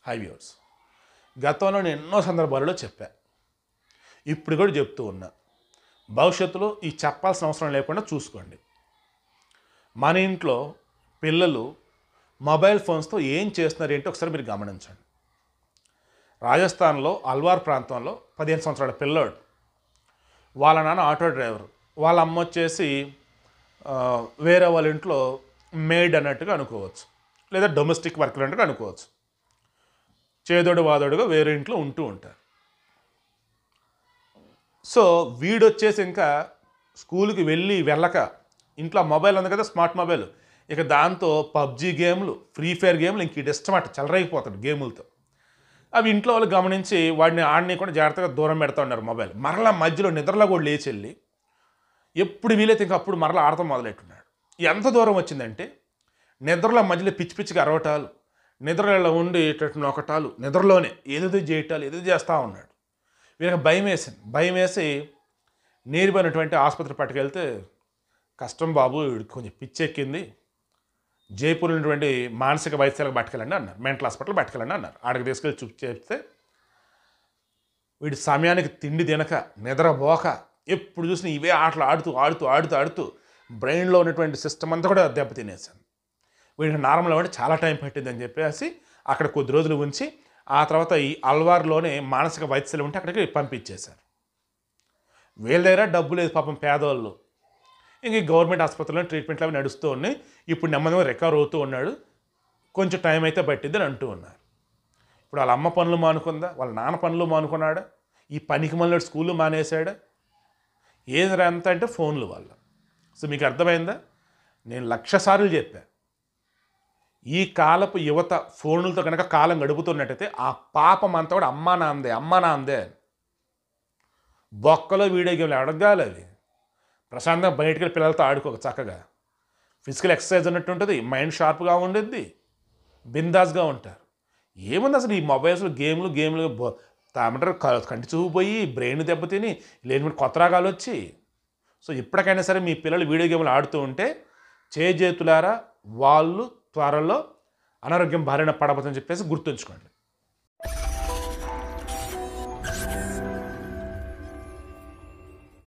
high viewers గతంలో నేను ఎన్నో సందర్భాలలో చెప్పా ఇప్పుడు కూడా చెప్తూ ఉన్నా భవిష్యత్తులో ఈ చెప్పాల్సిన అవసరం లేకుండా చూసుకోండి మన ఇంట్లో పిల్లలు మొబైల్ ఫోన్స్తో ఏం చేస్తున్నారు ఏంటో ఒకసారి మీరు గమనించండి రాజస్థాన్లో అల్వార్ ప్రాంతంలో పదిహేను సంవత్సరాల పిల్లోడు వాళ్ళ నాన్న ఆటో డ్రైవర్ వాళ్ళ అమ్మ వచ్చేసి ఆ, వేరే వాళ్ళ ఇంట్లో మేడ్ అన్నట్టుగా అనుకోవచ్చు లేదా డొమెస్టిక్ వర్క్ అన్నట్టుగా అనుకోవచ్చు చేదోడు వాదోడుగా వేరే ఇంట్లో ఉంటూ ఉంటారు సో వీడొచ్చేసి ఇంకా స్కూల్కి వెళ్ళి వెళ్ళక ఇంట్లో మొబైల్ ఉంది కదా స్మార్ట్ మొబైల్ ఇక దాంతో పబ్జీ గేమ్లు ఫ్రీ ఫైర్ గేమ్లు ఇంక ఇది ఇష్టమట చెలరైపోతాడు గేములతో అవి ఇంట్లో వాళ్ళు గమనించి వాడిని ఆడిని కూడా జాగ్రత్తగా దూరం పెడతా ఉన్నారు మొబైల్ మరలా మధ్యలో నిద్రలో కూడా లేచి వెళ్ళి ఎప్పుడు వీలైతే ఇంకా అప్పుడు మరలా ఆడటం మొదలెట్టున్నాడు ఎంత దూరం వచ్చిందంటే నిద్రలో మధ్యలో పిచ్చి పిచ్చిగా అరవటాలు నిద్రలో ఉండి ఇట్లా నొకటాలు నిద్రలోనే ఏదేదో చేయటాలు ఏదో చేస్తూ ఉన్నాడు వీళ్ళకి భయం వేసింది భయం వేసి నేరుపోయినటువంటి ఆసుపత్రి పట్టుకెళ్తే కష్టం బాబు వీడికి కొంచెం పిచ్చెక్కింది జైపూర్ ఉన్నటువంటి మానసిక వైద్యాలకు పట్టుకెళ్ళండి అన్నారు మెంటల్ హాస్పిటల్ పట్టుకెళ్ళండి అన్నారు ఆడికి తీసుకెళ్ళి చూపు చేస్తే వీడి సమయానికి తిండి తినక నిద్రపోక ఎప్పుడు చూసినా ఇవే ఆటలు ఆడుతూ ఆడుతూ ఆడుతూ ఆడుతూ బ్రెయిన్లో ఉన్నటువంటి సిస్టమ్ అంతా కూడా దెబ్బతినేసాను వీడికి నార్మల్ అంటే చాలా టైం పట్టిందని చెప్పేసి అక్కడ కొద్ది రోజులు ఉంచి ఆ తర్వాత ఈ అల్వార్లోనే మానసిక వైద్యులు ఉంటే అక్కడికి పంపించేశారు వీళ్ళ దగ్గర డబ్బు లేదు పాపం పేదవాళ్ళు ఇంక ఈ గవర్నమెంట్ ఆసుపత్రిలో ట్రీట్మెంట్లు అవి నడుస్తూ ఉన్నాయి ఇప్పుడు నెమ్మదిగా రికవర్ అవుతూ ఉన్నాడు కొంచెం టైం అయితే పట్టిద్ది అని అంటూ ఉన్నారు ఇప్పుడు వాళ్ళ అమ్మ పనులు మానుకుందా వాళ్ళ నాన్న పనులు మానుకున్నాడా ఈ పనికి మళ్ళీ స్కూల్ మానేశాడా ఏది ఎంత అంటే ఫోన్లు వల్ల సో మీకు అర్థమైందా నేను లక్ష సార్లు చెప్పా ఈ కాలపు యువత ఫోన్లతో కనుక కాలం గడుపుతున్నట్టయితే ఆ పాపం అంతా కూడా అమ్మా నాందే అమ్మా నాందే అని బొక్కలో వీడియో గేమ్లు అడగాలి అవి ప్రశాంతంగా బయటికి వెళ్ళి పిల్లలతో ఆడుకోక చక్కగా ఫిజికల్ ఎక్సర్సైజ్ ఉన్నట్టు ఉంటుంది మైండ్ షార్ప్గా ఉండిద్ది బిందాస్గా ఉంటారు ఏముంది అసలు ఈ మొబైల్స్లో గేమ్లు గేమ్లు బో- తామంటారు క- కంటి చూపు పోయి బ్రెయిన్ దెబ్బతిని లేని కొత్త రాగాలు వచ్చి సో ఇప్పటికైనా సరే మీ పిల్లలు వీడియో గేమ్లు ఆడుతూ ఉంటే చేజేతులారా వాళ్ళు త్వరలో అనారోగ్యం బారిన పడబోతుందని చెప్పేసి గుర్తుంచుకోండి